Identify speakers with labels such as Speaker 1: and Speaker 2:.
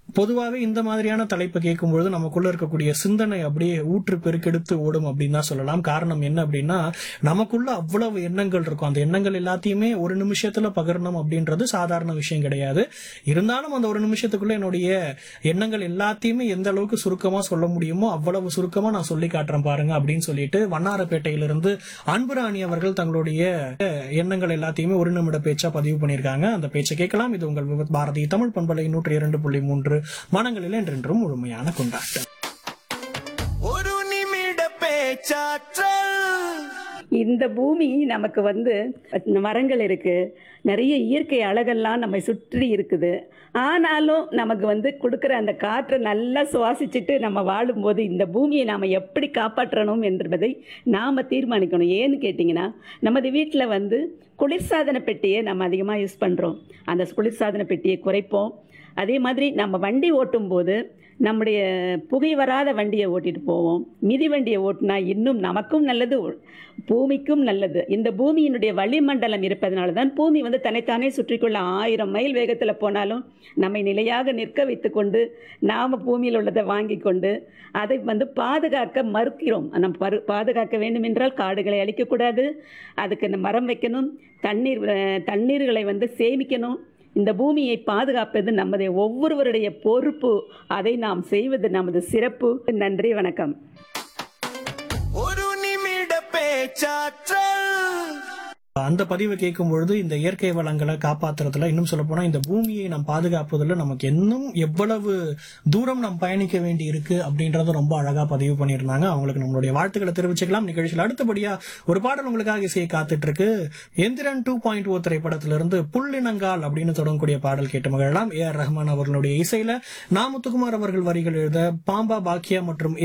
Speaker 1: பொதுவாகவே இந்த மாதிரியான தலைப்பு கேட்கும்பொழுது நமக்குள்ள இருக்கக்கூடிய சிந்தனை அப்படியே ஊற்று பெருக்கெடுத்து ஓடும் அப்படின்னு தான் சொல்லலாம் காரணம் என்ன அப்படின்னா நமக்குள்ள அவ்வளவு எண்ணங்கள் இருக்கும் அந்த எண்ணங்கள் எல்லாத்தையுமே ஒரு நிமிஷத்துல பகிரணும் அப்படின்றது சாதாரண விஷயம் கிடையாது இருந்தாலும் அந்த ஒரு நிமிஷத்துக்குள்ள என்னுடைய எண்ணங்கள் எல்லாத்தையுமே எந்த அளவுக்கு சுருக்கமா சொல்ல முடியுமோ அவ்வளவு சுருக்கமா நான் சொல்லி காட்டுறேன் பாருங்க அப்படின்னு சொல்லிட்டு வண்ணாரப்பேட்டையிலிருந்து அன்புராணி அவர்கள் தங்களுடைய அஹ், எண்ணங்கள் எல்லாத்தையுமே ஒரு நிமிட பேச்சா பதிவு பண்ணியிருக்காங்க அந்த பேச்சை கேட்கலாம் இது உங்கள் விவத் பாரதி தமிழ் பண்பலை நூற்றி இரண்டு புள்ளி மூன்று மனங்களில் என்றென்றும் முழுமையான கொண்டாட்டம்
Speaker 2: ஒரு நிமிட பேச்சாற்றல்
Speaker 3: இந்த பூமி நமக்கு வந்து மரங்கள் இருக்கு நிறைய இயற்கை அழகெல்லாம் நம்மை சுற்றி இருக்குது ஆனாலும் நமக்கு வந்து கொடுக்குற அந்த காற்றை நல்லா சுவாசிச்சுட்டு நம்ம வாழும்போது இந்த பூமியை நாம் எப்படி காப்பாற்றணும் என்பதை நாம் தீர்மானிக்கணும் ஏன்னு கேட்டிங்கன்னா நமது வீட்டில் வந்து குளிர்சாதன பெட்டியை நம்ம அதிகமாக யூஸ் பண்ணுறோம் அந்த குளிர்சாதன பெட்டியை குறைப்போம் அதே மாதிரி நம்ம வண்டி ஓட்டும் போது நம்முடைய புகை வராத வண்டியை ஓட்டிட்டு போவோம் மிதி வண்டியை ஓட்டினா இன்னும் நமக்கும் நல்லது பூமிக்கும் நல்லது இந்த பூமியினுடைய வளிமண்டலம் இருப்பதனால தான் பூமி வந்து தன்னைத்தானே சுற்றிக்கொள்ள ஆயிரம் மைல் வேகத்தில் போனாலும் நம்மை நிலையாக நிற்க வைத்துக்கொண்டு நாம் பூமியில் உள்ளதை வாங்கி கொண்டு அதை வந்து பாதுகாக்க மறுக்கிறோம் நம்ம பரு பாதுகாக்க வேண்டும் என்றால் காடுகளை அழிக்கக்கூடாது அதுக்கு இந்த மரம் வைக்கணும் தண்ணீர் அஹ், தண்ணீர்களை வந்து சேமிக்கணும் இந்த பூமியை பாதுகாப்பது நமது ஒவ்வொருவருடைய பொறுப்பு அதை நாம் செய்வது நமது சிறப்பு நன்றி வணக்கம்
Speaker 2: ஒரு நிமிட பேச்சாற்றல்
Speaker 1: அந்த பதிவை கேட்கும் பொழுது இந்த இயற்கை வளங்களை காப்பாத்துறதுல இன்னும் சொல்ல போனா இந்த பூமியை நாம் பாதுகாப்பதுல நமக்கு இன்னும் எவ்வளவு தூரம் நாம் பயணிக்க வேண்டி இருக்கு அப்படின்றத ரொம்ப அழகா பதிவு பண்ணியிருந்தாங்க அவங்களுக்கு நம்மளுடைய வாழ்த்துக்களை தெரிவிச்சுக்கலாம் நிகழ்ச்சியில் அடுத்தபடியா ஒரு பாடல் உங்களுக்காக இசையை காத்துட்டு இருக்கு எந்திரன் டூ பாயிண்ட் ஓ திரைப்படத்திலிருந்து புள்ளினங்கால் அப்படின்னு தொடங்கக்கூடிய பாடல் கேட்டு மகிழலாம் ஏ ஆர் ரஹ்மான் அவர்களுடைய இசையில நாமுத்துக்குமார் அவர்கள் வரிகள் எழுத பாம்பா பாக்கியா மற்றும்